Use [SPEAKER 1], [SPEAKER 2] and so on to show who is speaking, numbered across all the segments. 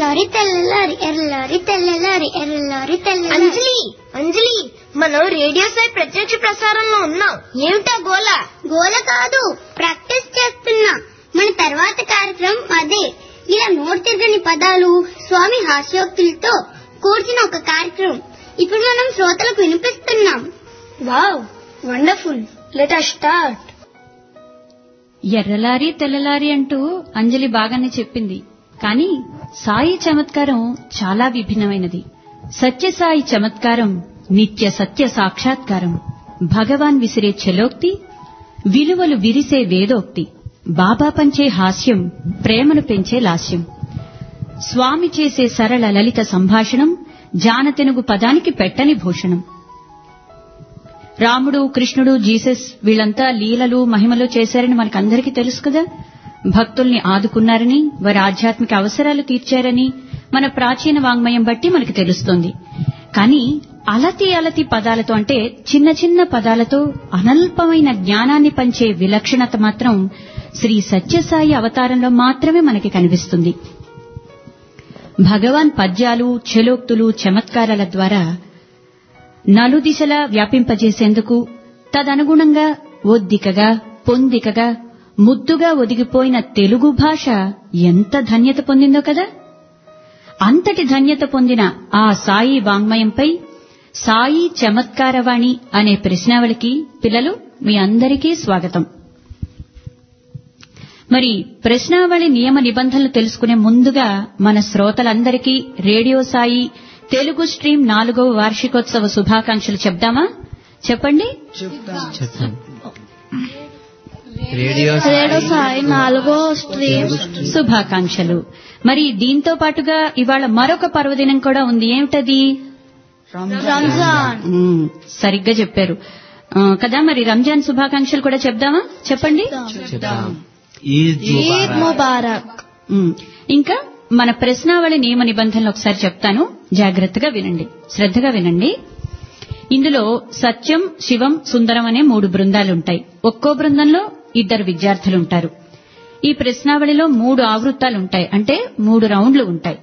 [SPEAKER 1] ఎర్రలారి తెల్లలారి ఎర్రలారి తెల్లలారి ఎర్రలారి తెల్లలారి
[SPEAKER 2] అంజలి అంజలి మనం రేడియో సాయి ప్రత్యక్ష ప్రసారంలో ఉన్నాం ఏమిటా గోల
[SPEAKER 1] గోల కాదు ప్రాక్టీస్ చేస్తున్నా మన తర్వాత కార్యక్రమం అదే ఇలా నోటి తిరగని పదాలు స్వామి హాస్యోక్తులతో కూర్చిన ఒక కార్యక్రమం ఇప్పుడు మనం శ్రోతలకు వినిపిస్తున్నాం
[SPEAKER 2] wow wonderful let us start
[SPEAKER 3] ఎర్రలారి తెల్లలారి అంటూ అంజలి బాగానే చెప్పింది కానీ సాయి చమత్కారం చాలా విభిన్నమైనది సత్యసాయి చమత్కారం నిత్య సత్య సాక్షాత్కారం భగవాన్ విసిరే చెలోక్తి విలువలు విరిసే వేదోక్తి బాబా పంచే హాస్యం ప్రేమను పెంచే లాస్యం స్వామి చేసే సరళ లలిత సంభాషణం జానతెనుగు పదానికి పెట్టని భూషణం రాముడు కృష్ణుడు జీసస్ వీళ్ళంతా లీలలు మహిమలు చేశారని మనకందరికీ తెలుసు కదా భక్తుల్ని ఆదుకున్నారని వారి ఆధ్యాత్మిక అవసరాలు తీర్చారని మన ప్రాచీన వాంగ్మయం బట్టి మనకు తెలుస్తోంది కానీ అలతి అలతి పదాలతో అంటే చిన్న చిన్న పదాలతో అనల్పమైన జ్ఞానాన్ని పంచే విలక్షణత మాత్రం శ్రీ సత్యసాయి అవతారంలో మాత్రమే మనకి కనిపిస్తుంది భగవాన్ పద్యాలు చెలోక్తులు చమత్కారాల ద్వారా నలుదిశలా వ్యాపింపజేసేందుకు తదనుగుణంగా ఒద్దికగా పొందికగా ముద్దుగా ఒదిగిపోయిన తెలుగు భాష ఎంత ధన్యత పొందిందో కదా అంతటి ధన్యత పొందిన ఆ సాయి వాంగ్మయంపై సాయి చమత్కారవాణి అనే ప్రశ్నావళికి పిల్లలు మీ అందరికీ స్వాగతం మరి ప్రశ్నావళి నియమ నిబంధనలు తెలుసుకునే ముందుగా మన శ్రోతలందరికీ రేడియో సాయి తెలుగు స్ట్రీమ్ నాలుగవ వార్షికోత్సవ శుభాకాంక్షలు చెప్దామా చెప్పండి
[SPEAKER 4] చెప్తాను రేడియో
[SPEAKER 2] రేడియో సాయి నాలుగో స్ట్రీమ్
[SPEAKER 3] శుభాకాంక్షలు మరి దీంతో పాటుగా ఇవాళ మరొక పర్వదినం కూడా ఉంది ఏమిటది
[SPEAKER 2] రంజాన్
[SPEAKER 3] మ్మ్, సరిగ్గా చెప్పారు ఆ, కదా మరి రంజాన్ శుభాకాంక్షలు కూడా చెప్దామా చెప్పండి
[SPEAKER 4] చెప్తాం ఈద్
[SPEAKER 2] ఈద్ ముబారక్
[SPEAKER 3] మ్మ్. ఇంకా మన ప్రశ్నావళి నియమ నిబంధనలు ఒకసారి చెప్తాను జాగ్రత్తగా వినండి శ్రద్ధగా వినండి ఇందులో సత్యం శివం సుందరం అనే మూడు బృందాలుంటాయి ఒక్కో బృందంలో ఇద్దరు విద్యార్థులుంటారు ఈ ప్రశ్నావళిలో మూడు ఆవృత్తాలుంటాయి అంటే మూడు రౌండ్లు ఉంటాయి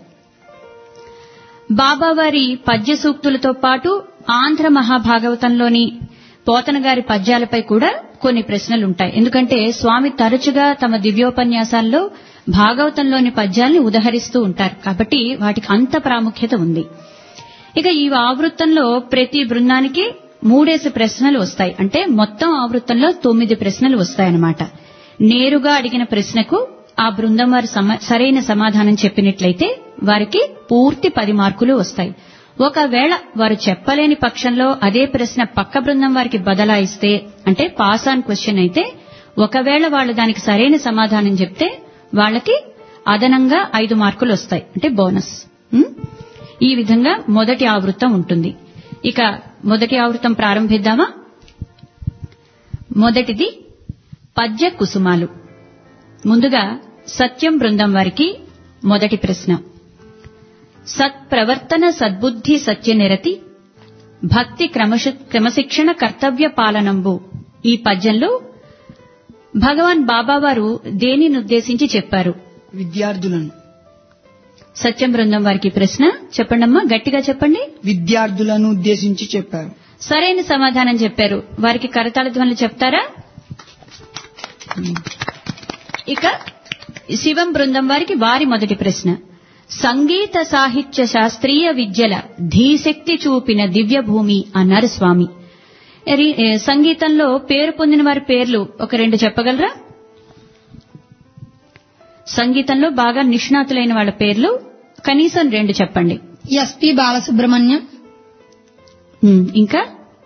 [SPEAKER 3] బాబావారి పద్య సూక్తులతో పాటు ఆంధ్ర మహాభాగవతంలోని పోతన గారి పద్యాలపై కూడా కొన్ని ప్రశ్నలుంటాయి ఎందుకంటే స్వామి తరచుగా తమ దివ్యోపన్యాసాల్లో భాగవతంలోని పద్యాల్ని ఉదహరిస్తూ ఉంటారు కాబట్టి వాటికి అంత ప్రాముఖ్యత ఉంది ఇక ఈ ఆవృత్తంలో ప్రతి బృందానికి మూడేసి ప్రశ్నలు వస్తాయి అంటే మొత్తం ఆవృత్తంలో తొమ్మిది ప్రశ్నలు వస్తాయన్నమాట నేరుగా అడిగిన ప్రశ్నకు ఆ బృందం వారు సమ- సరైన సమాధానం చెప్పినట్లయితే వారికి పూర్తి పది మార్కులు వస్తాయి ఒకవేళ వారు చెప్పలేని పక్షంలో అదే ప్రశ్న పక్క బృందం వారికి బదలాయిస్తే అంటే పాస్ ఆన్ క్వశ్చన్ అయితే ఒకవేళ వాళ్ళు దానికి సరైన సమాధానం చెప్తే వాళ్ళకి అదనంగా ఐదు మార్కులు వస్తాయి అంటే బోనస్ ఉం? ఈ విధంగా మొదటి ఆవృత్తం ఉంటుంది ఇక మొదటి ఆవృత్తం ప్రారంభిద్దామా మొదటిది పద్య కుసుమాలు ముందుగా సత్యం బృందం వారికి మొదటి ప్రశ్న సత్ప్రవర్తన సద్బుద్ధి సత్యనిరతి భక్తి క్రమశ- క్రమశిక్షణ కర్తవ్య పాలనంబు ఈ పద్యంలో భగవాన్ బాబావారు దేనినుద్దేశించి చెప్పారు
[SPEAKER 5] విద్యార్థులను
[SPEAKER 3] సత్యం బృందం వారికి ప్రశ్న చెప్పండమ్మా గట్టిగా చెప్పండి
[SPEAKER 5] విద్యార్థులను ఉద్దేశించి చెప్పారు
[SPEAKER 3] సరైన సమాధానం చెప్పారు వారికి కరతాళ ధ్వనులు చెప్తారా ఇక శివం బృందం వారికి వారి మొదటి ప్రశ్న సంగీత సాహిత్య శాస్త్రీయ విద్యల ధీశక్తి చూపిన దివ్య భూమి అన్నారు స్వామి ఎరి- ఏ, సంగీతంలో పేరు పొందిన వారి పేర్లు ఒక రెండు చెప్పగలరా సంగీతంలో బాగా నిష్ణాతులైన వాళ్ళ పేర్లు కనీసం రెండు చెప్పండి
[SPEAKER 2] ఎస్పి బాలసుబ్రహ్మణ్యం
[SPEAKER 3] ఉమ్, ఇంకా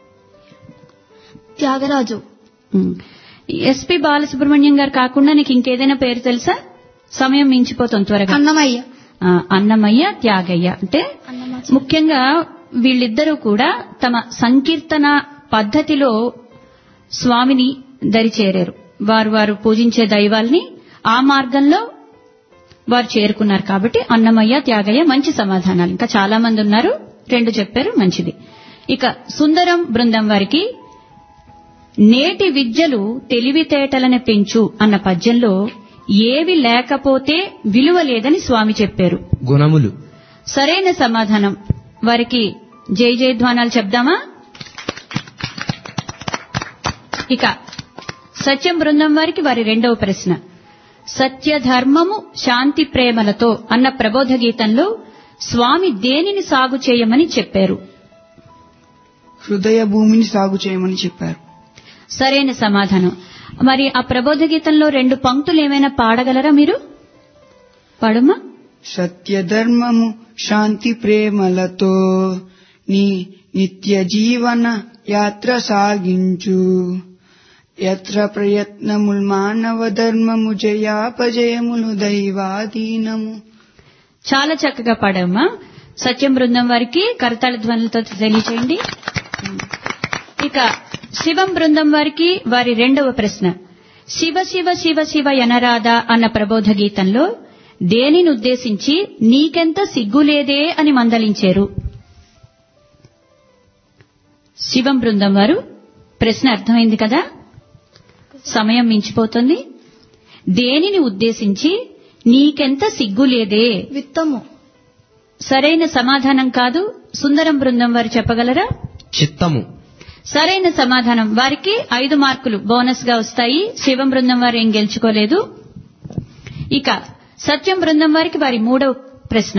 [SPEAKER 2] త్యాగరాజు
[SPEAKER 3] ఎస్పి బాలసుబ్రహ్మణ్యం గారు కాకుండా నీకు ఇంకేదైనా పేరు తెలుసా సమయం మించిపోతుంది త్వరగా
[SPEAKER 2] అన్నమయ్య
[SPEAKER 3] ఆ, అన్నమయ్య త్యాగయ్య అంటే ముఖ్యంగా వీళ్ళిద్దరూ కూడా తమ సంకీర్తన పద్ధతిలో స్వామిని దరిచేరారు వారు వారు పూజించే దైవాల్ని ఆ మార్గంలో వారు చేరుకున్నారు కాబట్టి అన్నమయ్య త్యాగయ్య మంచి సమాధానాలు ఇంకా చాలా మంది ఉన్నారు రెండు చెప్పారు మంచిది ఇక సుందరం బృందం వారికి నేటి విద్యలు తెలివితేటలని పెంచు అన్న పద్యంలో ఏవి లేకపోతే విలువ లేదని స్వామి చెప్పారు
[SPEAKER 4] గుణములు
[SPEAKER 3] సరైన సమాధానం వారికి జై జయధ్వానాలు చెప్దామా ఇక సత్యం బృందం వారికి వారి రెండవ ప్రశ్న సత్యధర్మము శాంతి ప్రేమలతో అన్న ప్రబోధ గీతంలో స్వామి దేనిని సాగు చేయమని చెప్పారు
[SPEAKER 5] హృదయ భూమిని సాగు చేయమని చెప్పారు
[SPEAKER 3] సరైన సమాధానం మరి ఆ ప్రబోధ గీతంలో రెండు పంక్తులు ఏమైనా పాడగలరా మీరు పాడమ్మా
[SPEAKER 5] సత్యధర్మము శాంతి ప్రేమలతో నీ నిత్య జీవన యాత్ర సాగించు యత్ర ప్రయత్నముల్ మానవ ధర్మము జయాపజయములు దైవాధీనము
[SPEAKER 3] చాలా చక్కగా పాడమ్మా సత్యం బృందం వారికి కరతాళ ధ్వనులతో తెలియచేయండి ఇక శివం బృందం వారికి వారి రెండవ ప్రశ్న శివ శివ శివ శివ ఎనరాదా అన్న ప్రబోధ గీతంలో దేనిని ఉద్దేశించి నీకెంత సిగ్గులేదే అని మందలించారు శివం బృందం వారు ప్రశ్న అర్థమైంది కదా సమయం మించిపోతుంది దేనిని ఉద్దేశించి నీకెంత సిగ్గులేదే
[SPEAKER 2] విత్తము
[SPEAKER 3] సరైన సమాధానం కాదు సుందరం బృందం వారు చెప్పగలరా
[SPEAKER 4] చిత్తము
[SPEAKER 3] సరైన సమాధానం వారికి ఐదు మార్కులు బోనస్ గా వస్తాయి శివం బృందం వారు ఏం గెలుచుకోలేదు ఇక సత్యం బృందం వారికి వారి మూడవ ప్రశ్న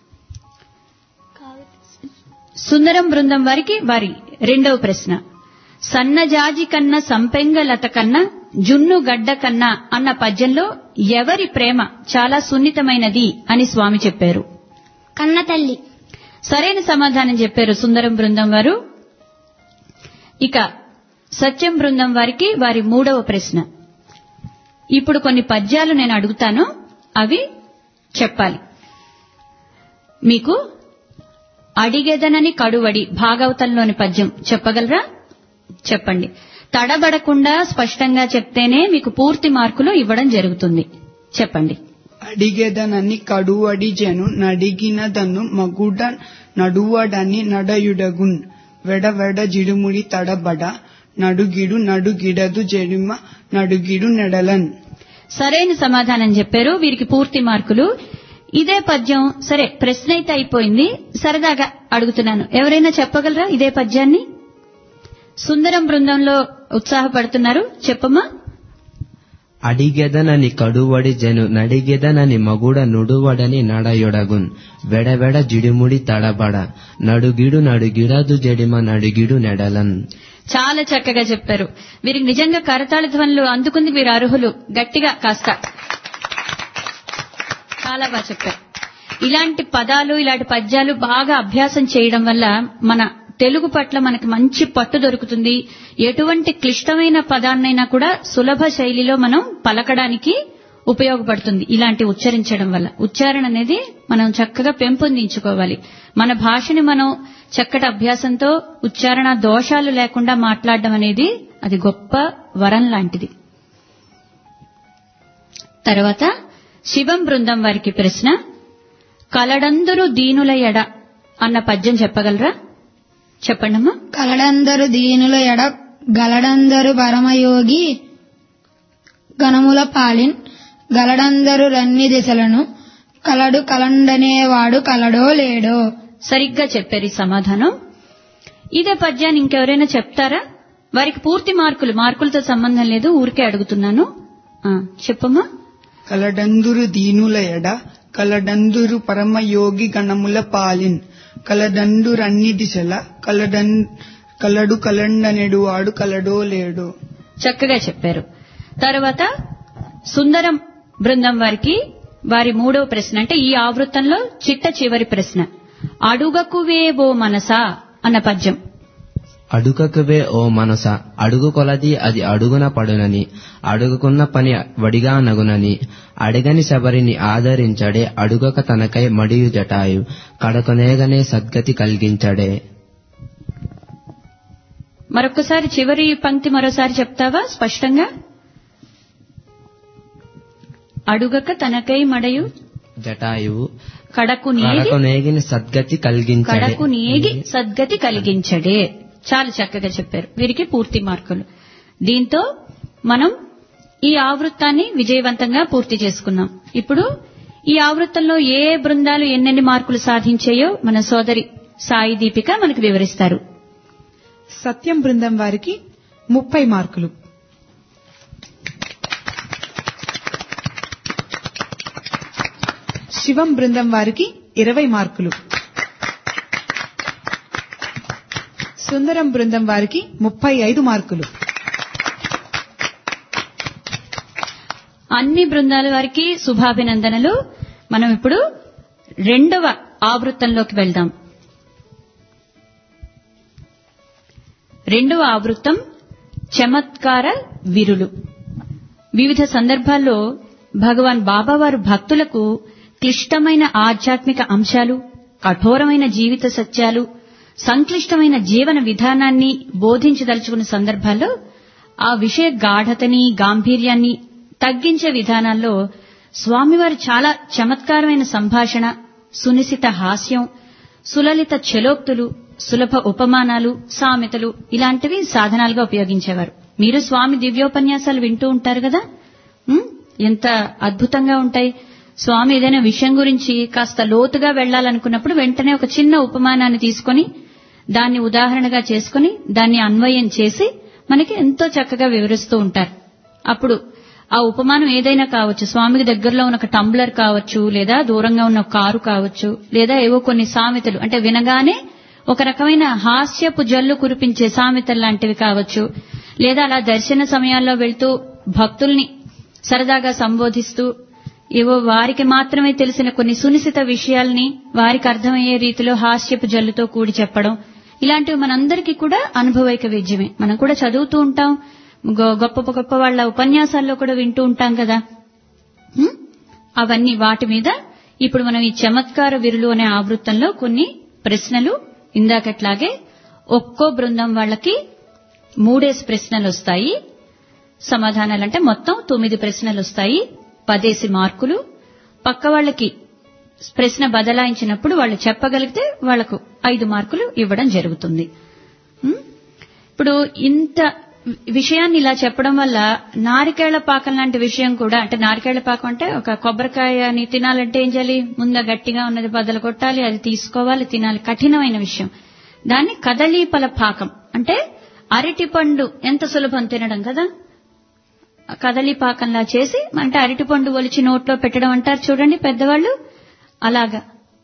[SPEAKER 3] సుందరం బృందం వారికి వారి రెండవ ప్రశ్న సన్నజాజి కన్న సంపెంగ లత కన్నా జున్ను గడ్డ కన్నా అన్న పద్యంలో ఎవరి ప్రేమ చాలా సున్నితమైనది అని స్వామి చెప్పారు
[SPEAKER 1] కన్న తల్లి
[SPEAKER 3] సరైన సమాధానం చెప్పారు సుందరం బృందం వారు ఇక సత్యం బృందం వారికి వారి మూడవ ప్రశ్న ఇప్పుడు కొన్ని పద్యాలు నేను అడుగుతాను అవి చెప్పాలి మీకు అడిగెదనని కడువడి భాగవతంలోని పద్యం చెప్పగలరా చెప్పండి తడబడకుండా స్పష్టంగా చెప్తేనే మీకు పూర్తి మార్కులు ఇవ్వడం జరుగుతుంది చెప్పండి
[SPEAKER 5] అడిగెదనని కడువడి జను నడిగినదను మగుడ నడువడని నడయుడగున్ వెడ వెడ జిడుముడి తడబడ నడుగిడు నడుగిడదు జడిమ నడుగిడు నెడలన్
[SPEAKER 3] సరైన సమాధానం చెప్పారు వీరికి పూర్తి మార్కులు ఇదే పద్యం సరే ప్రశ్న అయితే అయిపోయింది సరదాగా అడుగుతున్నాను ఎవరైనా చెప్పగలరా ఇదే పద్యాన్ని సుందరం బృందంలో ఉత్సాహపడుతున్నారు చెప్పమ్మా
[SPEAKER 4] అడిగెదనని కడువడి జను నడిగెదనని మగుడ నుడువడని నడయొడగున్ వెడవెడ జిడిముడి తడబడ నడుగిడు నడుగిడదు జడిమ నడుగిడు నెడలన్
[SPEAKER 3] చాలా చక్కగా చెప్పారు వీరికి నిజంగా కరతాళ ధ్వనులు అందుకుంది వీరు అర్హులు గట్టిగా కాస్త చాలా బాగా చెప్పారు ఇలాంటి పదాలు ఇలాంటి పద్యాలు బాగా అభ్యాసం చేయడం వల్ల మన తెలుగు పట్ల మనకి మంచి పట్టు దొరుకుతుంది ఎటువంటి క్లిష్టమైన పదాన్నైనా కూడా సులభ శైలిలో మనం పలకడానికి ఉపయోగపడుతుంది ఇలాంటి ఉచ్చరించడం వల్ల ఉచ్చారణ అనేది మనం చక్కగా పెంపొందించుకోవాలి మన భాషని మనం చక్కటి అభ్యాసంతో ఉచ్చారణ దోషాలు లేకుండా మాట్లాడడం అనేది అది గొప్ప వరం లాంటిది తర్వాత శివం బృందం వారికి ప్రశ్న కలడందురు దీనుల ఎడ అన్న పద్యం చెప్పగలరా చెప్పండమ్మా
[SPEAKER 6] కలడందరు దీనుల ఎడ గలడందరు పరమయోగి గణముల పాలిన్ గలడందరు రన్ని దిశలను కలడు కలండనేవాడు కలడో లేడో
[SPEAKER 3] సరిగ్గా చెప్పారు ఈ సమాధానం ఇదే పద్యాన్ని ఇంకెవరైనా చెప్తారా వారికి పూర్తి మార్కులు మార్కులతో సంబంధం లేదు ఊరికే అడుగుతున్నాను ఆ, చెప్పమ్మా
[SPEAKER 5] కలడందురు దీనుల ఎడ కలడందురు పరమయోగి గణముల పాలిన్ కలడందురన్ని దిశల కలడం కలడు కలండనెడు వాడు కలడో లేడో
[SPEAKER 3] చక్కగా చెప్పారు తర్వాత సుందరం బృందం వారికి వారి మూడవ ప్రశ్న అంటే ఈ ఆవృత్తంలో చిట్ట చివరి ప్రశ్న అడుగకువేవో మనసా అన్న పద్యం
[SPEAKER 4] అడుగకవే ఓ మనస అడుగు కొలది అది అడుగున పడునని అడుగుకున్న పని వడిగా నగునని అడగని శబరిని ఆదరించడే అడుగక తనకై మడియు జటాయు కడకొనేగనే సద్గతి కలిగించడే
[SPEAKER 3] మరొకసారి చివరి పంక్తి మరోసారి చెప్తావా స్పష్టంగా అడుగక తనకై మడయు
[SPEAKER 4] జటాయువు
[SPEAKER 3] కడకు నేగి
[SPEAKER 4] కడకొనేగిన సద్గతి కలిగించడే
[SPEAKER 3] కడకు నేగి సద్గతి కలిగించడే చాలా చక్కగా చెప్పారు వీరికి పూర్తి మార్కులు దీంతో మనం ఈ ఆవృత్తాన్ని విజయవంతంగా పూర్తి చేసుకున్నాం ఇప్పుడు ఈ ఆవృత్తంలో ఏ ఏ బృందాలు ఎన్నెన్ని మార్కులు సాధించాయో మన సోదరి సాయి దీపిక మనకు వివరిస్తారు
[SPEAKER 7] సత్యం బృందం వారికి ముప్పై మార్కులు శివం బృందం వారికి ఇరవై మార్కులు సుందరం బృందం వారికి ముప్పై ఐదు మార్కులు
[SPEAKER 3] అన్ని బృందాల వారికి శుభాభినందనలు మనం ఇప్పుడు రెండవ ఆవృత్తంలోకి వెళ్దాం రెండవ ఆవృత్తం చమత్కార విరులు వివిధ సందర్భాల్లో భగవాన్ బాబావారు భక్తులకు క్లిష్టమైన ఆధ్యాత్మిక అంశాలు కఠోరమైన జీవిత సత్యాలు సంక్లిష్టమైన జీవన విధానాన్ని బోధించదలుచుకున్న సందర్భాల్లో ఆ విషయ గాఢతని గాంభీర్యాన్ని తగ్గించే విధానాల్లో స్వామివారు చాలా చమత్కారమైన సంభాషణ సునిశిత హాస్యం సులలిత చెలోక్తులు సులభ ఉపమానాలు సామెతలు ఇలాంటివి సాధనాలుగా ఉపయోగించేవారు మీరు స్వామి దివ్యోపన్యాసాలు వింటూ ఉంటారు కదా ఉమ్, ఎంత అద్భుతంగా ఉంటాయి స్వామి ఏదైనా విషయం గురించి కాస్త లోతుగా వెళ్లాలనుకున్నప్పుడు వెంటనే ఒక చిన్న ఉపమానాన్ని తీసుకొని దాన్ని ఉదాహరణగా చేసుకొని దాన్ని అన్వయం చేసి మనకి ఎంతో చక్కగా వివరిస్తూ ఉంటారు అప్పుడు ఆ ఉపమానం ఏదైనా కావచ్చు స్వామికి దగ్గరలో ఉన్న ఒక టంబ్లర్ కావచ్చు లేదా దూరంగా ఉన్న ఒక కారు కావచ్చు లేదా ఏవో కొన్ని సామెతలు అంటే వినగానే ఒక రకమైన హాస్యపు జల్లు కురిపించే సామెతలు లాంటివి కావచ్చు లేదా అలా దర్శన సమయాల్లో వెళ్తూ భక్తుల్ని సరదాగా సంబోధిస్తూ ఏవో వారికి మాత్రమే తెలిసిన కొన్ని సునిశిత విషయాల్ని వారికి అర్థమయ్యే రీతిలో హాస్యపు జల్లుతో కూడి చెప్పడం ఇలాంటివి మనందరికీ కూడా అనుభవైక విద్యమే మనం కూడా చదువుతూ ఉంటాం గొ- గొప్ప గొప్ప వాళ్ళ ఉపన్యాసాల్లో కూడా వింటూ ఉంటాం కదా హ్మ్? అవన్నీ వాటి మీద ఇప్పుడు మనం ఈ చమత్కార విరులు అనే ఆవృత్తంలో కొన్ని ప్రశ్నలు ఇందాకట్లాగే ఒక్కో బృందం వాళ్ళకి మూడేసి ప్రశ్నలు వస్తాయి సమాధానాలంటే మొత్తం తొమ్మిది ప్రశ్నలు వస్తాయి పదేసి మార్కులు పక్క వాళ్ళకి ప్రశ్న బదలాయించినప్పుడు వాళ్ళు చెప్పగలిగితే వాళ్లకు ఐదు మార్కులు ఇవ్వడం జరుగుతుంది ఉం? ఇప్పుడు ఇంత విషయాన్ని ఇలా చెప్పడం వల్ల నారికేళ్ల పాకం లాంటి విషయం కూడా అంటే నారికేళ్ల పాకం అంటే ఒక కొబ్బరికాయని తినాలంటే ఏం చేయాలి ముందు గట్టిగా ఉన్నది బద్దలు కొట్టాలి అది తీసుకోవాలి తినాలి కఠినమైన విషయం దాన్ని కదలీపల పాకం అంటే అరటి పండు ఎంత సులభం తినడం కదా కదలీపాకంలా చేసి అంటే అరటిపండు ఒలిచి నోట్లో పెట్టడం అంటారు చూడండి పెద్దవాళ్ళు అలాగా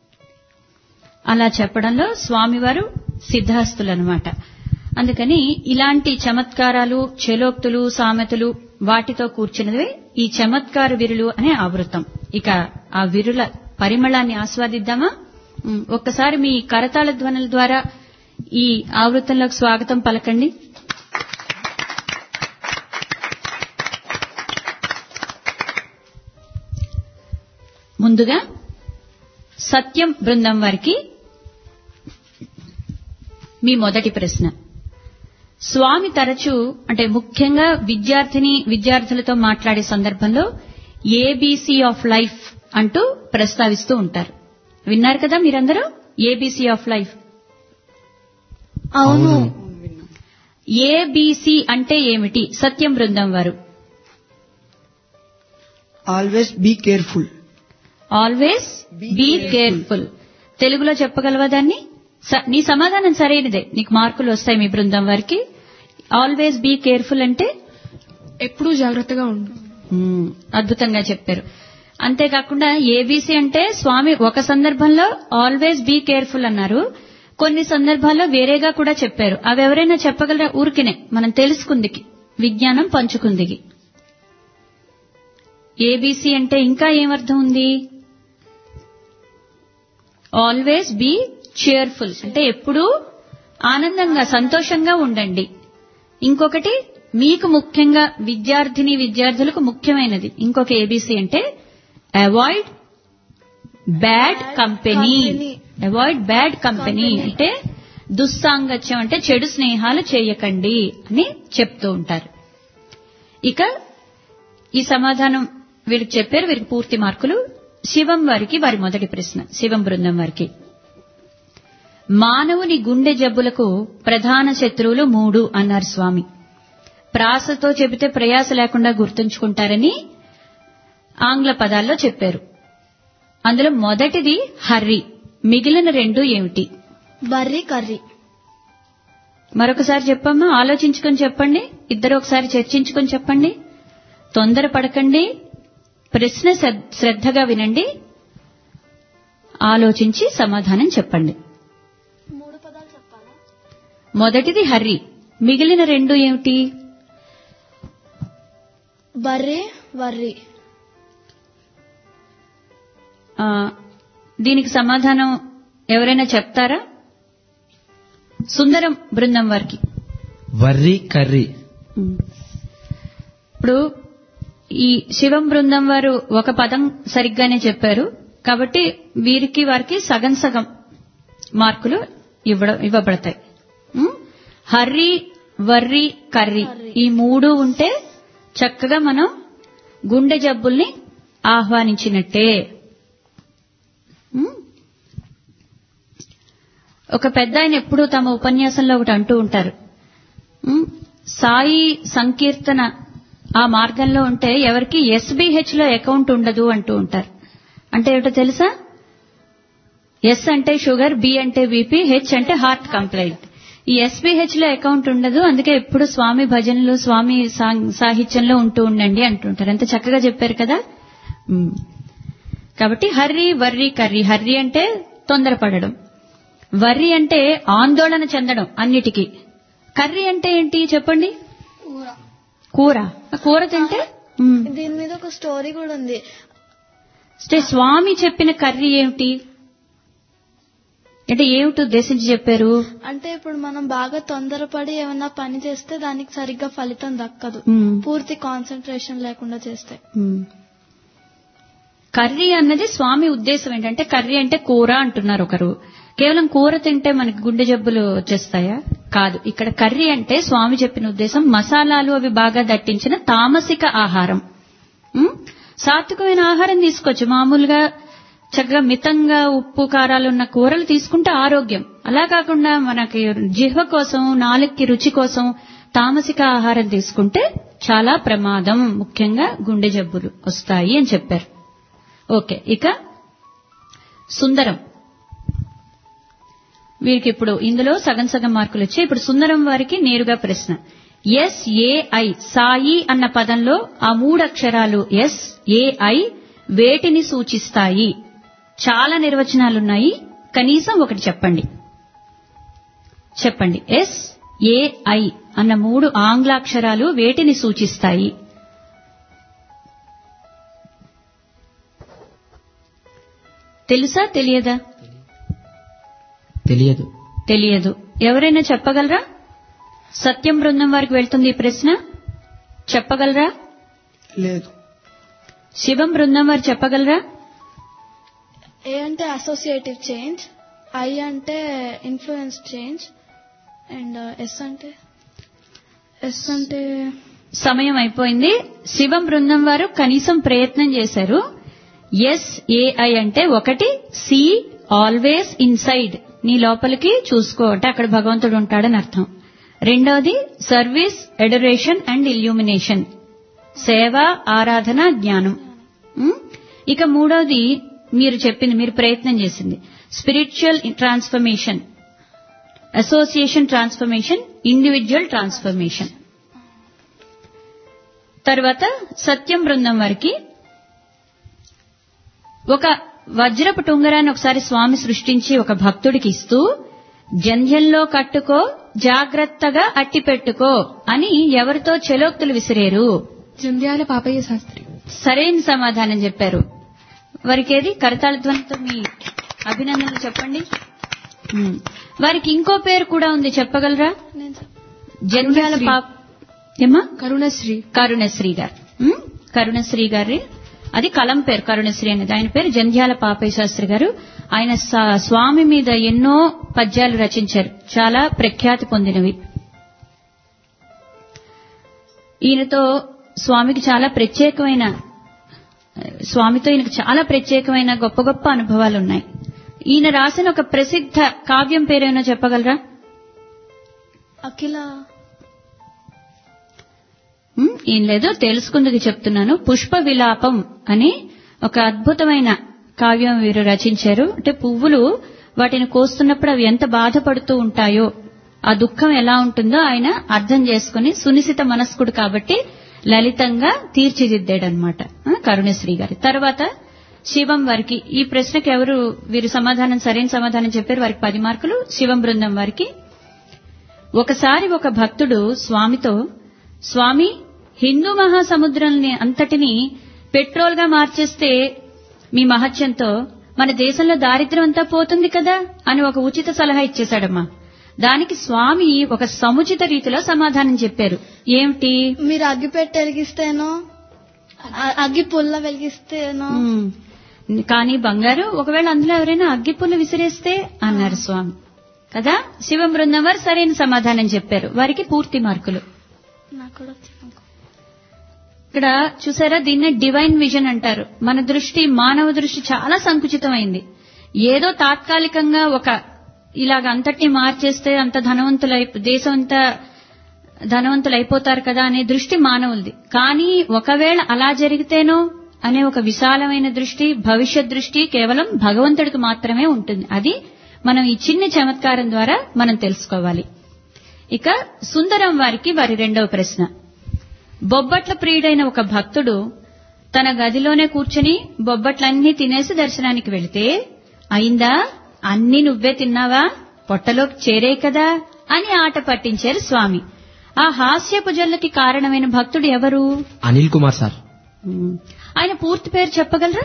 [SPEAKER 3] అలా చెప్పడంలో స్వామివారు సిద్ధాస్తులన్నమాట అందుకని ఇలాంటి చమత్కారాలు చెలోక్తులు సామెతలు వాటితో కూర్చున్నవే ఈ చమత్కార విరులు అనే ఆవృతం ఇక ఆ విరుల పరిమళాన్ని ఆస్వాదిద్దామా ఉమ్, ఒక్కసారి మీ కరతాళ ధ్వనుల ద్వారా ఈ ఆవృతంలోకి స్వాగతం పలకండి ముందుగా సత్యం బృందం వారికి మీ మొదటి ప్రశ్న స్వామి తరచూ అంటే ముఖ్యంగా విద్యార్థిని విద్యార్థులతో మాట్లాడే సందర్భంలో ఏబీసీ ఆఫ్ లైఫ్ అంటూ ప్రస్తావిస్తూ ఉంటారు విన్నారు కదా మీరందరూ ఏబీసీ ఆఫ్ లైఫ్
[SPEAKER 2] అవును
[SPEAKER 3] ఏబీసీ అంటే ఏమిటి సత్యం బృందం వారు
[SPEAKER 5] always be careful
[SPEAKER 3] always be careful తెలుగులో చెప్పగలవా దాన్ని స- నీ సమాధానం సరైనదే నీకు మార్కులు వస్తాయి మీ బృందం వారికి ఆల్వేస్ బీ కేర్ఫుల్ అంటే
[SPEAKER 2] ఎప్పుడూ జాగ్రత్తగా ఉండు
[SPEAKER 3] మ్మ్, అద్భుతంగా చెప్పారు అంతేకాకుండా ఏబీసీ అంటే స్వామి ఒక సందర్భంలో ఆల్వేస్ బీ కేర్ఫుల్ అన్నారు కొన్ని సందర్భాల్లో వేరేగా కూడా చెప్పారు అవి ఎవరైనా చెప్పగలరా ఊరికినే మనం తెలుసుకుందికి విజ్ఞానం పంచుకుందికి ఏబీసీ అంటే ఇంకా ఏమర్థం ఉంది ఆల్వేస్ బీ cheerful అంటే ఎప్పుడూ ఆనందంగా సంతోషంగా ఉండండి ఇంకొకటి మీకు ముఖ్యంగా విద్యార్థిని విద్యార్థులకు ముఖ్యమైనది ఇంకొక ఏబీసీ అంటే avoid bad company avoid bad company అంటే దుస్సాంగత్యం అంటే చెడు స్నేహాలు చేయకండి అని చెప్తూ ఉంటారు ఇక ఈ సమాధానం వీరికి చెప్పారు వీరికి పూర్తి మార్కులు శివం వారికి వారి మొదటి ప్రశ్న శివం బృందం వారికి మానవుని గుండె జబ్బులకు ప్రధాన శత్రువులు మూడు అన్నారు స్వామి ప్రాసతో చెబితే ప్రయాస లేకుండా గుర్తుంచుకుంటారని ఆంగ్ల పదాల్లో చెప్పారు అందులో మొదటిది హర్రి మిగిలిన రెండు ఏమిటి
[SPEAKER 2] బర్రీ కర్రీ
[SPEAKER 3] మరొకసారి చెప్పమ్మా ఆలోచించుకొని చెప్పండి ఇద్దరు ఒకసారి చర్చించుకొని చెప్పండి తొందర పడకండి ప్రశ్న శ్రద్ధ- శ్రద్ధగా వినండి ఆలోచించి సమాధానం చెప్పండి
[SPEAKER 2] మూడు పదాలు చెప్పాలా
[SPEAKER 3] మొదటిది హర్రి మిగిలిన రెండు ఏమిటి
[SPEAKER 2] బర్రీ వర్రీ
[SPEAKER 3] ఆ, దీనికి సమాధానం ఎవరైనా చెప్తారా సుందరం బృందం వారికి
[SPEAKER 4] వర్రి కర్రీ
[SPEAKER 3] ఇప్పుడు ఈ శివం బృందం వారు ఒక పదం సరిగ్గానే చెప్పారు కాబట్టి వీరికి వారికి సగం సగం మార్కులు ఇవ్వడం ఇవ్వబడతాయి ఉం? హర్రి వర్రి కర్రీ ఈ మూడు ఉంటే చక్కగా మనం గుండె జబ్బుల్ని ఆహ్వానించినట్టే ఉం? ఒక పెద్ద ఆయన ఎప్పుడూ తమ ఉపన్యాసంలో ఒకటి అంటూ ఉంటారు ఉం? సాయి సంకీర్తన ఆ మార్గంలో ఉంటే ఎవరికి ఎస్బీహెచ్ లో అకౌంట్ ఉండదు అంటూ ఉంటారు అంటే ఏమిటో తెలుసా ఎస్ అంటే షుగర్ బి అంటే బీపీ హెచ్ అంటే హార్ట్ కంప్లైంట్ ఈ ఎస్బీహెచ్ లో అకౌంట్ ఉండదు అందుకే ఎప్పుడు స్వామి భజనలు స్వామి సా- సాహిత్యంలో ఉంటూ ఉండండి అంటుంటారు ఎంత చక్కగా చెప్పారు కదా ఉమ్. కాబట్టి హర్రి వర్రి కర్రీ హర్రి అంటే తొందరపడడం వర్రి అంటే ఆందోళన చెందడం అన్నిటికీ కర్రీ అంటే ఏంటి చెప్పండి కూర ఆ కూర తింటే ఉమ్.
[SPEAKER 2] దీని మీద ఒక స్టోరీ కూడా ఉంది
[SPEAKER 3] అంటే స్వామి చెప్పిన కర్రీ ఏమిటి అంటే ఏమిటి ఉద్దేశించి చెప్పారు
[SPEAKER 2] అంటే ఇప్పుడు మనం బాగా తొందరపడి ఏమన్నా పని చేస్తే దానికి సరిగ్గా ఫలితం దక్కదు
[SPEAKER 3] ఉమ్.
[SPEAKER 2] పూర్తి కాన్సన్ట్రేషన్ లేకుండా చేస్తే
[SPEAKER 3] ఉమ్. కర్రీ అన్నది స్వామి ఉద్దేశం ఏంటంటే కర్రీ అంటే కూర అంటున్నారు ఒకరు కేవలం కూర తింటే మనకి గుండె జబ్బులు వచ్చేస్తాయా కాదు ఇక్కడ కర్రీ అంటే స్వామి చెప్పిన ఉద్దేశం మసాలాలు అవి బాగా దట్టించిన తామసిక ఆహారం ఉమ్? సాత్వికమైన ఆహారం తీసుకోవచ్చు మామూలుగా చక్కగా మితంగా ఉప్పు కారాలు ఉన్న కూరలు తీసుకుంటే ఆరోగ్యం అలా కాకుండా మనకి జిహ్వ కోసం నాలుగుకి రుచి కోసం తామసిక ఆహారం తీసుకుంటే చాలా ప్రమాదం ముఖ్యంగా గుండె జబ్బులు వస్తాయి అని చెప్పారు ఓకే ఇక సుందరం వీరికి ఇప్పుడు ఇందులో సగం సగం మార్కులు వచ్చాయి ఇప్పుడు సుందరం వారికి నేరుగా ప్రశ్న ఎస్ ఏఐ సాయి అన్న పదంలో ఆ మూడు అక్షరాలు ఎస్ ఏఐ వేటిని సూచిస్తాయి చాలా నిర్వచనాలున్నాయి కనీసం ఒకటి చెప్పండి చెప్పండి ఎస్ ఏఐ అన్న మూడు ఆంగ్లాక్షరాలు వేటిని సూచిస్తాయి తెలుసా తెలియదా
[SPEAKER 4] తెలియదు
[SPEAKER 3] తెలియదు ఎవరైనా చెప్పగలరా సత్యం బృందం వారికి వెళ్తుంది ఈ ప్రశ్న చెప్పగలరా
[SPEAKER 5] లేదు
[SPEAKER 3] శివం బృందం వారు చెప్పగలరా
[SPEAKER 2] ఏ అంటే అసోసియేటివ్ చేంజ్ ఐ అంటే ఇన్ఫ్లుయెన్స్ చేంజ్ అండ్ ఎస్ అంటే ఎస్ అంటే
[SPEAKER 3] సమయం అయిపోయింది శివం బృందం వారు కనీసం ప్రయత్నం చేశారు ఎస్ ఏఐ అంటే ఒకటి సి ఆల్వేస్ ఇన్సైడ్ నీ లోపలికి చూసుకో అంటే అక్కడ భగవంతుడు ఉంటాడని అర్థం రెండవది సర్వీస్ ఎడరేషన్ అండ్ ఇల్యూమినేషన్ సేవ ఆరాధన జ్ఞానం ఉం? ఇక మూడవది మీరు చెప్పింది మీరు ప్రయత్నం చేసింది spiritual transformation association transformation individual transformation తర్వాత సత్యం బృందం వారికి ఒక వజ్రపు టుంగరాన్ని ఒకసారి స్వామి సృష్టించి ఒక భక్తుడికి ఇస్తూ జంధ్యంలో కట్టుకో జాగ్రత్తగా అట్టి పెట్టుకో అని ఎవరితో చెలోక్తులు విసిరేరు
[SPEAKER 8] జంధ్యాల పాపయ్య శాస్త్రి
[SPEAKER 3] సరైన సమాధానం చెప్పారు వారికి ఏది కరతాళ ధ్వనితో మీ అభినందనలు చెప్పండి ఉమ్. వారికి ఇంకో పేరు కూడా ఉంది చెప్పగలరా
[SPEAKER 2] నేను చెప్-
[SPEAKER 3] జంధ్యాల పాప ఏమా
[SPEAKER 8] కరుణశ్రీ
[SPEAKER 3] కరుణశ్రీ గారు ఉమ్? కరుణశ్రీ గారి అది కలం పేరు కరుణశ్రీ అనేది ఆయన పేరు జంధ్యాల పాపయ్య శాస్త్రి గారు ఆయన స- స్వామి మీద ఎన్నో పద్యాలు రచించారు చాలా ప్రఖ్యాతి పొందినవి ఈయనతో స్వామికి చాలా ప్రత్యేకమైన స్వామితో ఈయనకు చాలా ప్రత్యేకమైన గొప్ప గొప్ప అనుభవాలు ఉన్నాయి ఈయన రాసిన ఒక ప్రసిద్ధ కావ్యం పేరేమైనా చెప్పగలరా
[SPEAKER 2] అఖిల
[SPEAKER 3] ఉమ్, ఏం లేదు తెలుసుకుందుకు చెప్తున్నాను పుష్ప విలాపం అని ఒక అద్భుతమైన కావ్యం వీరు రచించారు అంటే పువ్వులు వాటిని కోస్తున్నప్పుడు అవి ఎంత బాధపడుతూ ఉంటాయో ఆ దుఃఖం ఎలా ఉంటుందో ఆయన అర్థం చేసుకుని సునిశిత మనస్కుడు కాబట్టి లలితంగా తీర్చిదిద్దాడనమాట ఆ, కరుణశ్రీ గారి తర్వాత శివం వారికి ఈ ప్రశ్నకి ఎవరు వీరు సమాధానం సరైన సమాధానం చెప్పారు వారికి పది మార్కులు శివం బృందం వారికి ఒకసారి ఒక భక్తుడు స్వామితో స్వామి హిందూ మహాసముద్రాన్ని అంతటిని పెట్రోల్ గా మార్చేస్తే మీ మహత్యంతో మన దేశంలో దారిద్ర్యం అంతా పోతుంది కదా అని ఒక ఉచిత సలహా ఇచ్చేశాడమ్మా దానికి స్వామి ఒక సముచిత రీతిలో సమాధానం చెప్పారు ఏమిటి
[SPEAKER 9] మీరు అగ్గి పెట్టి వెలిగిస్తేనో అ- అగ్గి పుల్ల వెలిగిస్తేనో
[SPEAKER 3] ఉమ్, కానీ బంగారు ఒకవేళ అందులో ఎవరైనా అగ్గిపుల్లు విసిరేస్తే అన్నారు స్వామి కదా శివ బృందం వారు సరైన సమాధానం చెప్పారు వారికి పూర్తి మార్కులు
[SPEAKER 9] నాకు కూడా వచ్చింది.
[SPEAKER 3] ఇక్కడ చూసారా దీన్నే డివైన్ విజన్ అంటారు మన దృష్టి మానవ దృష్టి చాలా సంకుచితమైంది ఏదో తాత్కాలికంగా ఒక ఇలాగ అంతటిని మార్చేస్తే అంత ధనవంతులై దేశం అంతా ధనవంతులు అయిపోతారు కదా అనే దృష్టి మానవులది కానీ ఒకవేళ అలా జరిగితేనో అనే ఒక విశాలమైన దృష్టి భవిష్యత్ దృష్టి కేవలం భగవంతుడికి మాత్రమే ఉంటుంది అది మనం ఈ చిన్న చమత్కారం ద్వారా మనం తెలుసుకోవాలి ఇక సుందరం వారికి వారి రెండవ ప్రశ్న బొబ్బట్ల ప్రియుడైన ఒక భక్తుడు తన గదిలోనే కూర్చుని బొబ్బట్లన్నీ తినేసి దర్శనానికి వెళితే అయిందా అన్ని నువ్వే తిన్నావా పొట్టలోకి చేరే కదా అని ఆట పట్టించారు స్వామి ఆ హాస్యపు జల్లకి కారణమైన భక్తుడు ఎవరు
[SPEAKER 4] అనిల్ కుమార్ సార్
[SPEAKER 3] ఉమ్, ఆయన పూర్తి పేరు చెప్పగలరా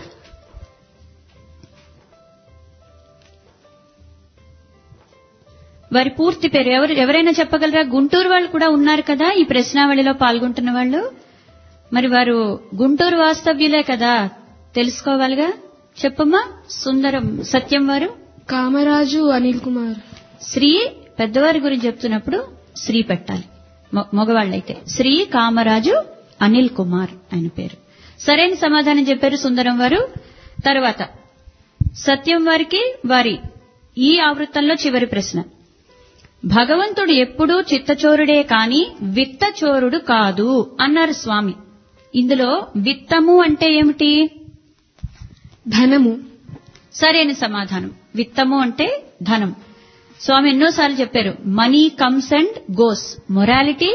[SPEAKER 3] వారి పూర్తి పేరు ఎవరు ఎవరైనా చెప్పగలరా గుంటూరు వాళ్ళు కూడా ఉన్నారు కదా ఈ ప్రశ్నావళిలో పాల్గొంటున్న వాళ్ళు మరి వారు గుంటూరు వాస్తవ్యులే కదా తెలుసుకోవాలిగా చెప్పమ్మా సుందరం సత్యం వారు
[SPEAKER 8] కామరాజు అనిల్ కుమార్
[SPEAKER 3] శ్రీ పెద్దవారి గురించి చెప్తున్నప్పుడు శ్రీ పెట్టాలి మొ- మగవాళ్ళైతే శ్రీ కామరాజు అనిల్ కుమార్ ఆయన పేరు సరైన సమాధానం చెప్పారు సుందరం వారు తర్వాత సత్యం వారికి వారి ఈ ఆవృత్తంలో చివరి ప్రశ్న భగవంతుడు ఎప్పుడూ చిత్తచోరుడే కాని విత్తచోరుడు కాదు అన్నారు స్వామి ఇందులో విత్తము అంటే ఏమిటి
[SPEAKER 8] ధనము
[SPEAKER 3] సరైన సమాధానం విత్తము అంటే ధనం స్వామి ఎన్నోసార్లు చెప్పారు money comes and goes morality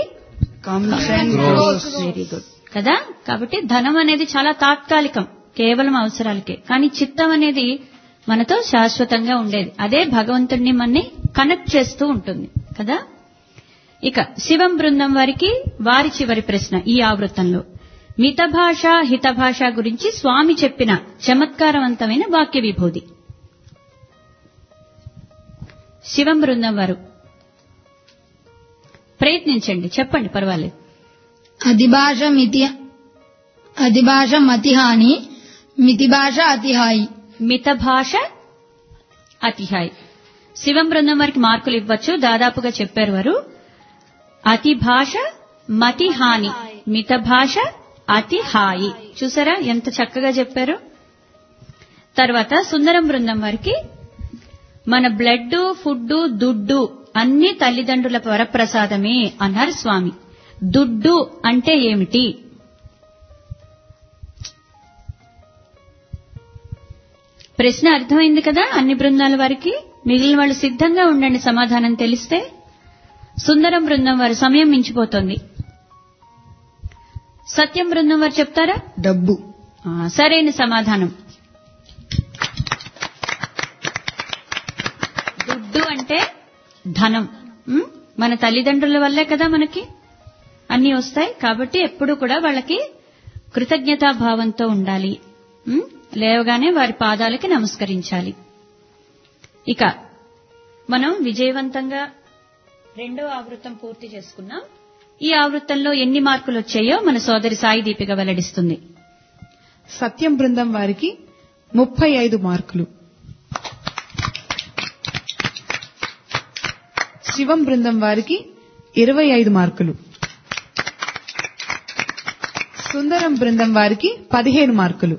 [SPEAKER 3] very good కదా కాబట్టి ధనం అనేది చాలా తాత్కాలికం కేవలం అవసరాలకే కానీ చిత్తం అనేది మనతో శాశ్వతంగా ఉండేది అదే భగవంతుడిని మనని కనెక్ట్ చేస్తూ ఉంటుంది కదా ఇక శివం బృందం వారికి వారి చివరి ప్రశ్న ఈ ఆవృత్తంలో మితభాష హితభాష గురించి స్వామి చెప్పిన చమత్కారవంతమైన వాక్య విభూది శివం బృందం వారు ప్రయత్నించండి చెప్పండి పర్వాలేదు
[SPEAKER 6] అధిభాష మితి అధిభాష మతిహాని మితి భాష అతిహాయి
[SPEAKER 3] మిత భాష అతిహాయ్ శివం బృందం వారికి మార్కులు ఇవ్వచ్చు దాదాపుగా చెప్పారు వారు అతి భాష మతి హాని మిత భాష అతి హాయి చూసారా ఎంత చక్కగా చెప్పారు తర్వాత సుందరం బృందం వారికి మన బ్లడ్ ఫుడ్ దుడ్డు అన్ని తల్లిదండ్రుల వరప్రసాదమే అన్నారు స్వామి దుడ్డు అంటే ఏమిటి ప్రశ్న అర్థమైంది కదా అన్ని బృందాల వారికి మిగిలిన వాళ్ళు సిద్ధంగా ఉండండి సమాధానం తెలిస్తే సుందరం బృందం వారి సమయం మించిపోతోంది సత్యం బృందం వారు చెప్తారా
[SPEAKER 5] డబ్బు
[SPEAKER 3] ఆ, సరైన సమాధానం దుడ్డు అంటే ధనం ఉం? మన తల్లిదండ్రుల వల్లే కదా మనకి అన్ని వస్తాయి కాబట్టి ఎప్పుడు కూడా వాళ్ళకి కృతజ్ఞతా భావంతో ఉండాలి ఉం? లేవగానే వారి పాదాలకి నమస్కరించాలి ఇక మనం విజయవంతంగా రెండో ఆవృత్తం పూర్తి చేసుకున్నాం ఈ ఆవృత్తంలో ఎన్ని మార్కులు వచ్చాయో మన సోదరి సాయి దీపిక వెల్లడిస్తుంది
[SPEAKER 7] సత్యం బృందం వారికి ముప్పై ఐదు మార్కులు శివం బృందం వారికి ఇరవై ఐదు మార్కులు సుందరం బృందం వారికి పదిహేను మార్కులు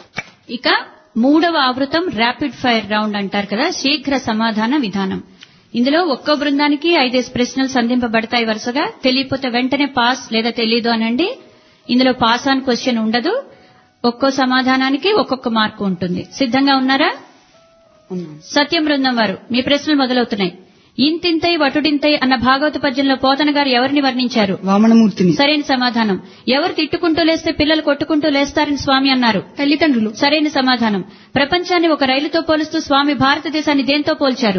[SPEAKER 3] ఇక మూడవ ఆవృతం ర్యాపిడ్ ఫైర్ రౌండ్ అంటారు కదా శీఘ్ర సమాధాన విధానం ఇందులో ఒక్కో బృందానికి ఐదేసి ప్రశ్నలు సంధింపబడతాయి వరుసగా తెలియకపోతే వెంటనే పాస్ లేదా తెలీదు అనండి ఇందులో పాస్ ఆన్ క్వశ్చన్ ఉండదు ఒక్కో సమాధానానికి ఒక్కొక్క మార్కు ఉంటుంది సిద్ధంగా ఉన్నారా సత్యం బృందం వారు మీ ప్రశ్నలు మొదలవుతున్నాయి ఇంతింతై వటుడింతై అన్న భాగవత పద్యంలో పోతన గారు ఎవరిని వర్ణించారు
[SPEAKER 5] వామనమూర్తిని
[SPEAKER 3] సరైన సమాధానం ఎవరు తిట్టుకుంటూ లేస్తే పిల్లలు కొట్టుకుంటూ లేస్తారని స్వామి అన్నారు
[SPEAKER 8] తల్లిదండ్రులు
[SPEAKER 3] సరైన సమాధానం ప్రపంచాన్ని ఒక రైలుతో పోలుస్తూ స్వామి భారతదేశాన్ని దేంతో పోల్చారు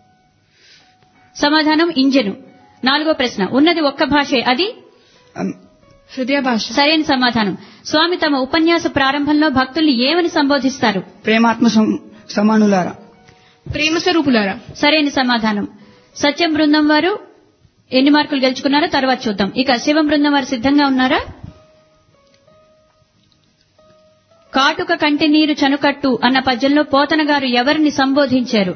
[SPEAKER 3] సమాధానం ఇంజను నాలుగో ప్రశ్న ఉన్నది ఒక్క భాషే అది
[SPEAKER 5] అం-
[SPEAKER 8] హృదయ భాష
[SPEAKER 3] సరైన సమాధానం స్వామి తమ ఉపన్యాస ప్రారంభంలో భక్తుల్ని ఏమని సంబోధిస్తారు
[SPEAKER 5] ప్రేమాత్మ సం- సమానులారా
[SPEAKER 8] ప్రేమ స్వరూపులారా
[SPEAKER 3] సరైన సమాధానం సత్యం బృందం వారు ఎన్ని మార్కులు గెలుచుకున్నారో తర్వాత చూద్దాం ఇక శివం బృందం వారు సిద్ధంగా ఉన్నారా కాటుక కంటి నీరు చనుకట్టు అన్న పద్యంలో పోతన గారు ఎవరిని సంబోధించారు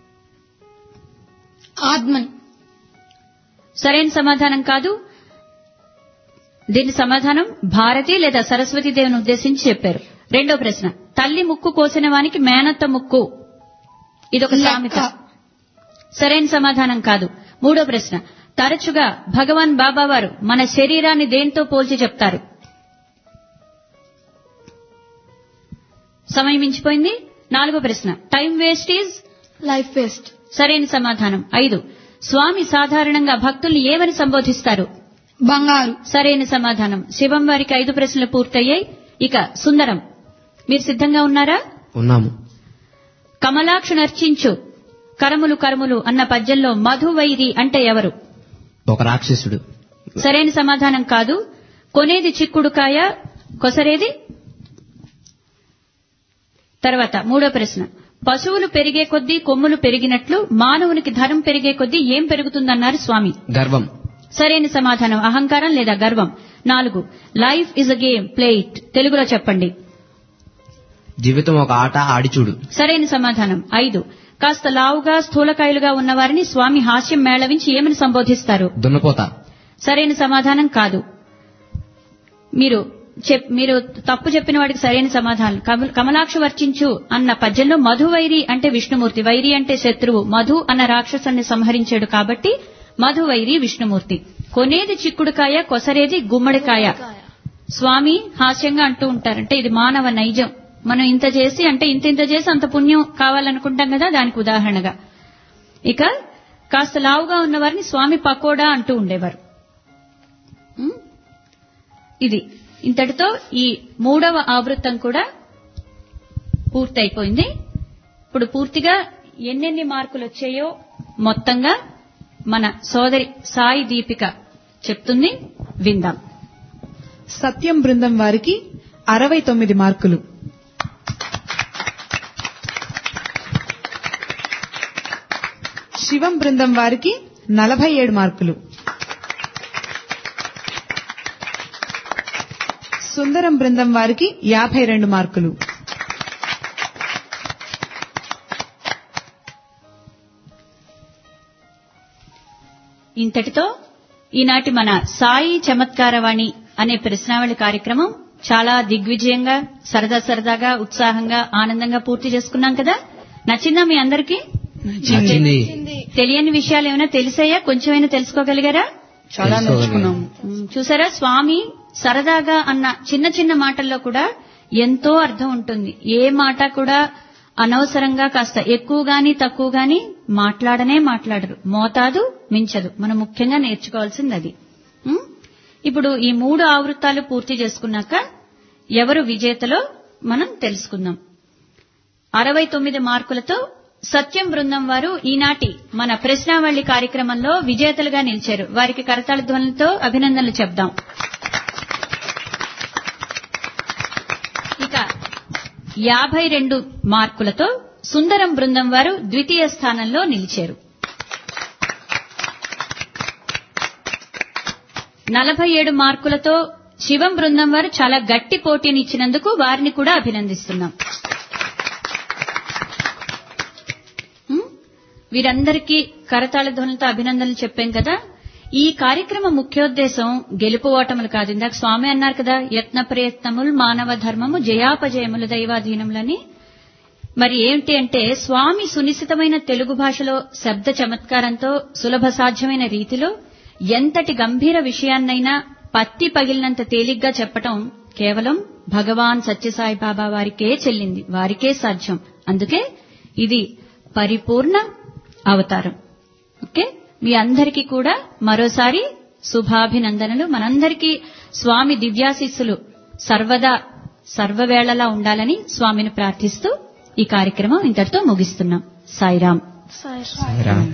[SPEAKER 6] ఆత్మని
[SPEAKER 3] సరైన సమాధానం కాదు దీని సమాధానం భారతి లేదా సరస్వతి దేవుని ఉద్దేశించి చెప్పారు రెండో ప్రశ్న తల్లి ముక్కు కోసిన వానికి మేనత్త ముక్కు ఇదొక సామెత సరైన సమాధానం కాదు మూడో ప్రశ్న తరచుగా భగవాన్ బాబా వారు మన శరీరాన్ని దేంతో పోల్చి చెప్తారు సమయం మించిపోయింది నాలుగో ప్రశ్న time waste is
[SPEAKER 9] life waste
[SPEAKER 3] సరైన సమాధానం ఐదు స్వామి సాధారణంగా భక్తుల్ని ఏమని సంబోధిస్తారు
[SPEAKER 6] బంగారు
[SPEAKER 3] సరైన సమాధానం శివం వారికి ఐదు ప్రశ్నలు పూర్తయ్యాయి ఇక సుందరం మీరు సిద్ధంగా ఉన్నారా
[SPEAKER 4] ఉన్నాము
[SPEAKER 3] కమలాక్షు నర్చించు కరములు కరములు అన్న పద్యంలో మధువైరి అంటే ఎవరు
[SPEAKER 4] ఒక రాక్షసుడు
[SPEAKER 3] సరైన సమాధానం కాదు కొనేది చిక్కుడుకాయ కొసరేది తర్వాత మూడో ప్రశ్న పశువులు పెరిగే కొద్దీ కొమ్ములు పెరిగినట్లు మానవునికి ధనం పెరిగే కొద్దీ ఏం పెరుగుతుందన్నారు స్వామి
[SPEAKER 4] గర్వం
[SPEAKER 3] సరైన సమాధానం అహంకారం లేదా గర్వం నాలుగు life is a game plate తెలుగులో చెప్పండి
[SPEAKER 4] జీవితం ఒక ఆట ఆడి చూడు
[SPEAKER 3] సరైన సమాధానం ఐదు కాస్త లావుగా స్థూలకాయలుగా ఉన్నవారిని స్వామి హాస్యం మేళవించి ఏమని సంబోధిస్తారు
[SPEAKER 4] దున్నపోత
[SPEAKER 3] సరైన సమాధానం కాదు మీరు చెప్- మీరు తప్పు చెప్పిన వాడికి సరైన సమాధానం కమ- కమలాక్ష వర్చించు అన్న పద్యంలో మధు వైరి అంటే విష్ణుమూర్తి వైరి అంటే శత్రువు మధు అన్న రాక్షసుని సంహరించాడు కాబట్టి మధు వైరి విష్ణుమూర్తి కొనేది చిక్కుడుకాయ కొసరేది గుమ్మడికాయ స్వామి హాస్యంగా అంటూ ఉంటారంటే ఇది మానవ నైజం మనం ఇంత చేసి అంటే ఇంత ఇంత చేసి అంత పుణ్యం కావాలనుకుంటాం కదా దానికి ఉదాహరణగా ఇక కాస్త లావుగా ఉన్నవారిని స్వామి పకోడా అంటూ ఉండేవారు ఉం? ఇది ఇంతటితో ఈ మూడవ ఆవృత్తం కూడా పూర్తయిపోయింది ఇప్పుడు పూర్తిగా ఎన్నెన్ని మార్కులు వచ్చాయో మొత్తంగా మన సోదరి సాయి దీపిక చెప్తుంది విందాం
[SPEAKER 7] సత్యం బృందం వారికి అరవై తొమ్మిది మార్కులు శివం బృందం వారికి నలభై ఏడు మార్కులు సుందరం బృందం వారికి యాభై రెండు మార్కులు
[SPEAKER 3] ఇంతటితో ఈనాటి మన సాయి చమత్కారవాణి అనే ప్రశ్నావళి కార్యక్రమం చాలా దిగ్విజయంగా సరదా సరదాగా ఉత్సాహంగా ఆనందంగా పూర్తి చేసుకున్నాం కదా నచ్చిందా మీ అందరికీ
[SPEAKER 4] నచ్చింది
[SPEAKER 3] తెలియని విషయాలు ఏమైనా తెలిసాయా కొంచెమైనా తెలుసుకోగలిగారా
[SPEAKER 5] చాలా
[SPEAKER 4] తెలుసుకోగలిగాను.
[SPEAKER 5] నేర్చుకున్నాము
[SPEAKER 3] ఉమ్, చూసారా స్వామి సరదాగా అన్న చిన్న చిన్న మాటల్లో కూడా ఎంతో అర్థం ఉంటుంది ఏ మాట కూడా అనవసరంగా కాస్త ఎక్కువ గాని తక్కువ గాని మాట్లాడనే మాట్లాడరు మోతాదు మించదు మనం ముఖ్యంగా నేర్చుకోవాల్సింది అది ఉమ్, ఇప్పుడు ఈ మూడు ఆవృత్తాలు పూర్తి చేసుకున్నాక ఎవరు విజేతలో మనం తెలుసుకుందాం అరవై తొమ్మిది మార్కులతో సత్యం బృందం వారు ఈనాటి మన ప్రశ్నావళి కార్యక్రమంలో విజేతలుగా నిలిచారు వారికి కరతాళ ధ్వనులతో అభినందనలు చెప్దాం ఇక యాభై రెండు మార్కులతో సుందరం బృందం వారు ద్వితీయ స్థానంలో నిలిచారు నలభై ఏడు మార్కులతో శివం బృందం వారు చాలా గట్టి పోటీని ఇచ్చినందుకు వారిని కూడా అభినందిస్తున్నాం ఉం? వీరందరికీ కరతాళ ధ్వనులతో అభినందనలు చెప్పాం కదా ఈ కార్యక్రమ ముఖ్యోద్దేశం గెలుపు ఓటములు కాదు ఇందాక స్వామి అన్నారు కదా యత్న ప్రయత్నములు మానవ ధర్మము జయాపజయములు దైవాధీనములని మరి ఏంటి అంటే స్వామి సునిశ్చితమైన తెలుగు భాషలో శబ్ద చమత్కారంతో సులభ సాధ్యమైన రీతిలో ఎంతటి గంభీర విషయాన్నైనా పత్తి పగిలినంత తేలిగ్గా చెప్పటం కేవలం భగవాన్ సత్యసాయి బాబా వారికే చెల్లింది వారికే సాధ్యం అందుకే ఇది పరిపూర్ణ అవతారం ఓకే మీ అందరికీ కూడా మరోసారి శుభాభినందనలు మనందరికీ స్వామి దివ్యాశిస్సులు సర్వదా సర్వవేళలా ఉండాలని స్వామిని ప్రార్థిస్తూ ఈ కార్యక్రమం ఇంతటితో ముగిస్తున్నాం సాయిరాం
[SPEAKER 4] సాయిరామ్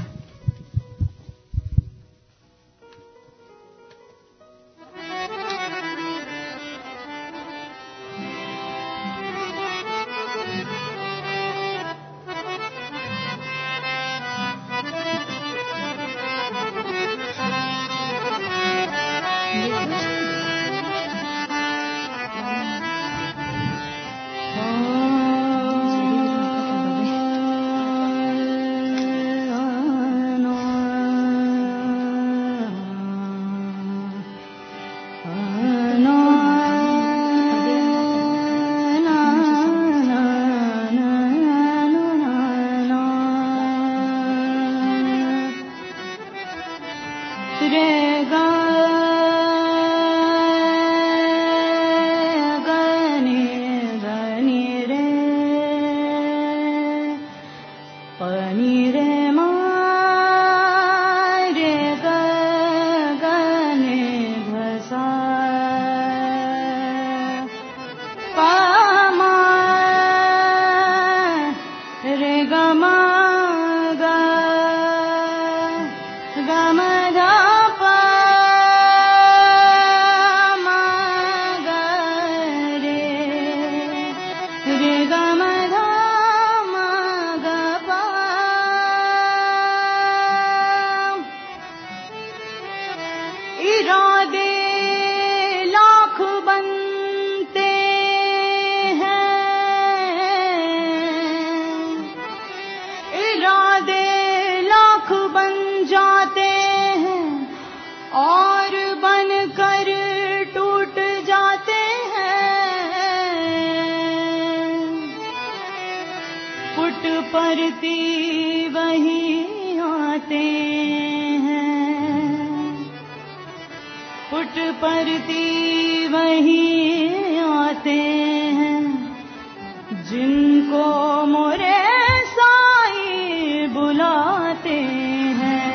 [SPEAKER 10] इरादे लाख बनते हैं इरादे लाख बन जाते हैं और बनकर टूट जाते हैं फुट परती वही आते हैं फुट परती वही आते हैं जिनको मोरे साई बुलाते हैं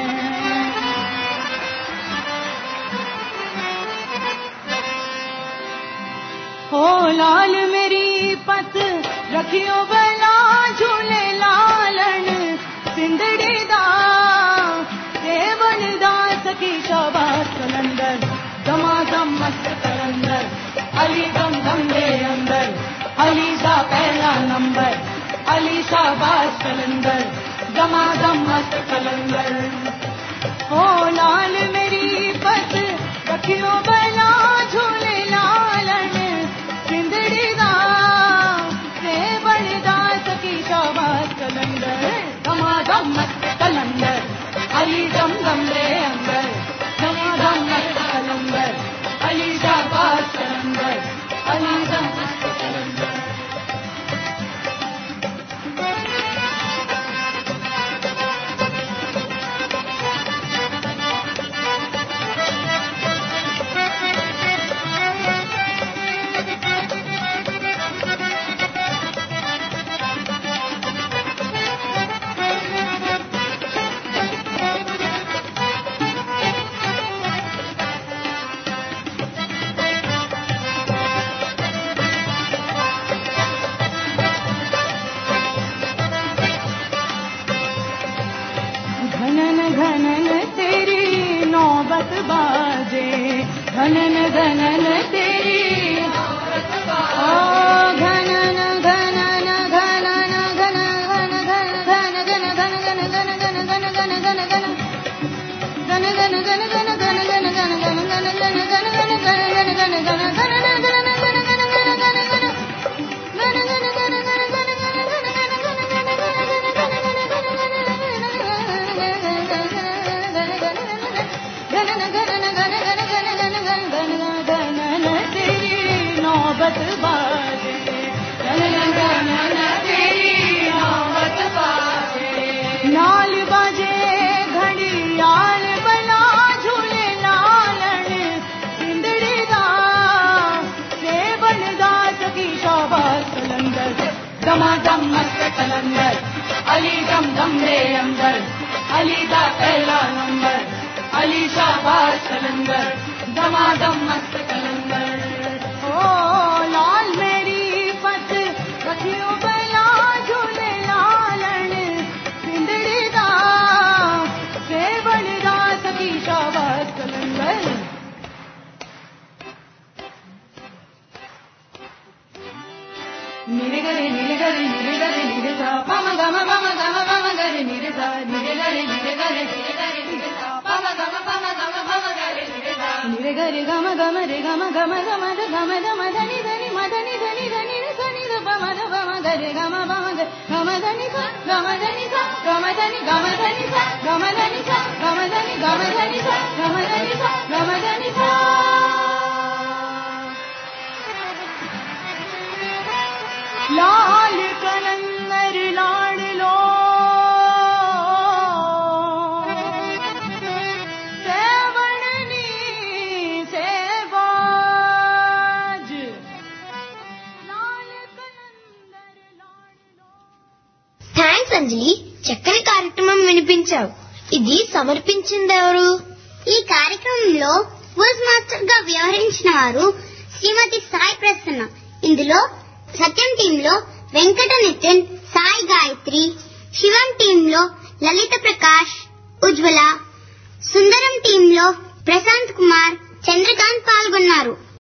[SPEAKER 10] हो लाल मेरी पत रखियो बला झूले लालन सिंदड़ी दा देवन दा सखी शाबाश कलंदर गमा गम मस्त कलंदर अली गम गम दे अंदर अली सा पहला नंबर अली शाबाश कलंदर गमा गम मस्त कलंदर हो लाल मेरी पत रखियो बला झूले लालन सिंदड़ी दा सेवण दा सखी शाबाश कलंदर गमा गम मस्त कलंदर अली गम गम रे अंदर गमा गम मस्त कलंदर अली शाबाश कलंदर अली गम मस्त कलंदर कलंदर दमादम मस्त कलंदर ओ लाल मेरी पत रखियो बला झूले लालण सिंदड़ी दा सेवण दा सखी शाबाश कलंदर నిరగరి నిరగరి నిరగరి నిరస పమ గమ పమ గమ పమ గరి నిరస నిరగరి నిరగరి నిరగరి నిరస పమ గమ పమ గమ పమ గరి నిరస నిరగరి గమ గమ రి గమ గమ గమ ద గమ ద మదని దని మదని దని దని ద సని ద పమ ద పమ గరి గమ పమ గ గమ దని స గమ దని స గమ దని గమ దని స గమ దని స గమ దని గమ దని స గమ దని స గమ దని స लाल कलंदर लाडलो सेवणनी सेवाज लाल कलंदर लाडलो
[SPEAKER 2] థ్యాంక్స్ అంజలి చక్కని కార్యక్రమం వినిపించావు ఇది సమర్పించింది ఎవరు
[SPEAKER 1] ఈ కార్యక్రమంలో క్విజ్ మాస్టర్ గా వ్యవహరించిన వారు శ్రీమతి సాయి ప్రసన్న ఇందులో సత్యం టీంలో వెంకట నితిన్ సాయి గాయత్రి శివం టీంలో లలిత ప్రకాష్ ఉజ్వల సుందరం టీంలో ప్రశాంత్ కుమార్ చంద్రకాంత్ పాల్గొన్నారు